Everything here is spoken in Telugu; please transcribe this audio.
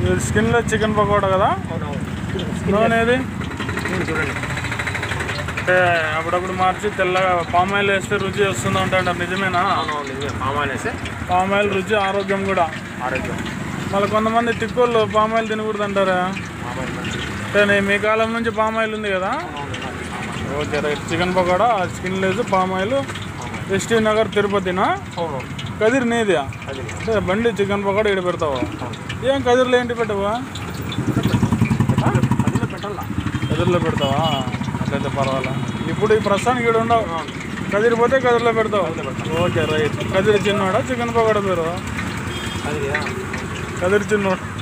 ఇది స్కిన్లెస్ చికెన్ పకోడా కదా అవునవును నూనె ఏది నూనె చూడండి అంటే అప్పుడప్పుడు మార్చి తెల్లగా పామ్ ఆయిల్ వేస్తే రుచి వస్తుంది అంటాడు నిజమేనా అవునవును నిజమే పామ్ ఆయిల్ వేస్తే పామ్ ఆయిల్ రుచి ఆరోగ్యం కూడా ఆరోగ్యం మళ్ళీ కొంతమంది తిక్కోళ్ళు పామ్ ఆయిల్ తినకూడదు అంటారా పామ్ ఆయిల్ మంచిది అంటే నే- మీ కాలం నుంచి పామ్ ఆయిల్ ఉంది కదా అవునవును palm oil okay right chicken pakoda skin లేదు పామ్ ఆయిల్ ఎస్టీ నగర్ తిరుపతినా అవునవును కదిరి నీది అది అంటే బండి చికెన్ పకోడా ఇక్కడ పెడతావా ఏం కదిరిలో ఏంటి పెట్టవా అదిలో పెట్టాలా కదిరిలో పెడతావా అట్లయితే పర్వాలా ఇప్పుడు ఈ ప్రస్తుతానికి ఇక్కడ ఉండవు కదిరి పోతే కదిరిలో పెడతావు ఓకే రైట్ కదిరి చిన్నోడా చికెన్ పకోడా పేరు అది కదిరి చిన్నోడు